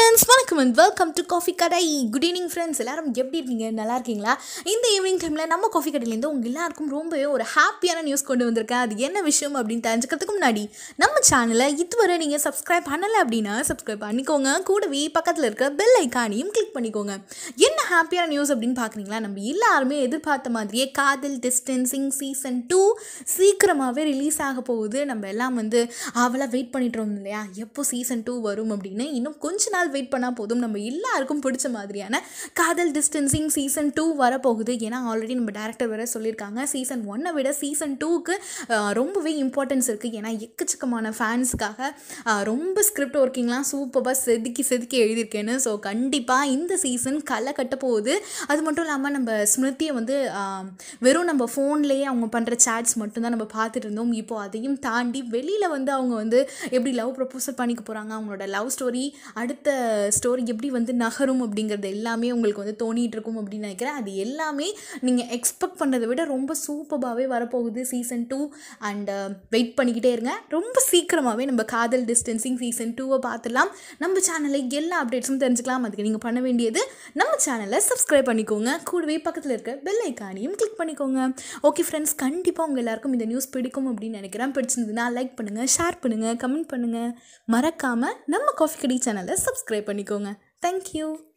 friends வணக்கம் and welcome to coffee கடை good evening friends எல்லாரும் எப்படி இருக்கீங்க நல்லா இருக்கீங்களா இந்த ஈவினிங் டைமில் நம்ம காஃபி கடையிலேருந்து உங்கள் எல்லாருக்கும் ரொம்பவே ஒரு ஹாப்பியான நியூஸ் கொண்டு வந்திருக்கேன் அது என்ன விஷயம் அப்படின்னு தெரிஞ்சுக்கிறதுக்கு முன்னாடி நம்ம சேனலை இதுவரை நீங்கள் சப்ஸ்கிரைப் பண்ணலை அப்படின்னா சப்ஸ்கிரைப் பண்ணிக்கோங்க கூடவே பக்கத்தில் இருக்க பெல் ஐக்கானையும் கிளிக் பண்ணிக்கோங்க என்ன ஹாப்பியான நியூஸ் அப்படின்னு பார்க்குறீங்களா நம்ம எல்லாருமே எதிர்பார்த்த மாதிரியே காதல் டிஸ்டன்சிங் சீசன் டூ சீக்கிரமாகவே ரிலீஸ் ஆக போகுது நம்ம எல்லாம் வந்து அவளாக வெயிட் பண்ணிட்டு இருந்தோம் இல்லையா எப்போ சீசன் டூ வரும் அப்படின்னு இன்னும் கொஞ்ச நாள் வெயிட் பண்ணால் போதும் நம்ம எல்லாருக்கும் பிடிச்ச மாதிரியான காதல் டிஸ்டன்சிங் சீசன் டூ வரப்போகுது ஏன்னா ஆல்ரெடி நம்ம டேரக்டர் வேற சொல்லியிருக்காங்க சீசன் ஒன்னை விட சீசன் டூக்கு ரொம்பவே இம்பார்ட்டன்ஸ் இருக்குது ஏன்னா எக்கச்சக்கமான ஃபேன்ஸுக்காக ரொம்ப ஸ்கிரிப்ட் ஒர்க்கிங்லாம் சூப்பராக செதுக்கி செதுக்கி எழுதியிருக்கேன்னு ஸோ கண்டிப்பாக இந்த சீசன் களை கட்ட போகுது அது மட்டும் இல்லாமல் நம்ம ஸ்மிருதியை வந்து ஆஹ், வெறும் நம்ம ஃபோன்லேயே அவங்க பண்ணுற சேட்ஸ் மட்டும்தான் நம்ம பார்த்துட்டு இருந்தோம் இப்போ அதையும் தாண்டி வெளியில் வந்து அவங்க வந்து எப்படி லவ் ப்ரப்போசல் பண்ணிக்க போகிறாங்க அவங்களோட லவ் ஸ்டோரி அடுத்த ஸ்டோரி எப்படி வந்து நகரும் அப்படிங்கிறது எல்லாமே உங்களுக்கு வந்து தோணிட்டு இருக்கும் அப்படின்னு நினைக்கிறேன் அது எல்லாமே நீங்கள் எக்ஸ்பெக்ட் பண்ணுறதை விட ரொம்ப சூப்பராகவே வரப்போகுது சீசன் டூ அண்ட் வெயிட் பண்ணிக்கிட்டே இருங்க ரொம்ப சீக்கிரமாகவே நம்ம காதல் டிஸ்டன்சிங் சீசன் டூவை பார்த்துடலாம் நம்ம சேனலில் எல்லா அப்டேட்ஸும் தெரிஞ்சுக்கலாம் அதுக்கு நீங்கள் பண்ண வேண்டியது நம்ம சேனலை சப்ஸ்கிரைப் பண்ணிக்கோங்க கூடவே பக்கத்தில் இருக்க பெல் ஐக்கானையும் கிளிக் பண்ணிக்கோங்க ஓகே ஃப்ரெண்ட்ஸ் கண்டிப்பாக உங்கள் எல்லாருக்கும் இந்த நியூஸ் பிடிக்கும் அப்படின்னு நினைக்கிறேன் பிடிச்சிருந்ததுன்னா லைக் பண்ணுங்கள் ஷேர் பண்ணுங்கள் கமெண்ட் பண்ணுங்கள் மறக்காமல் நம்ம காஃபி கடி சேனலை சப்ஸ்கிரைப் பண்ணிக்கோங்க தேங்க்யூ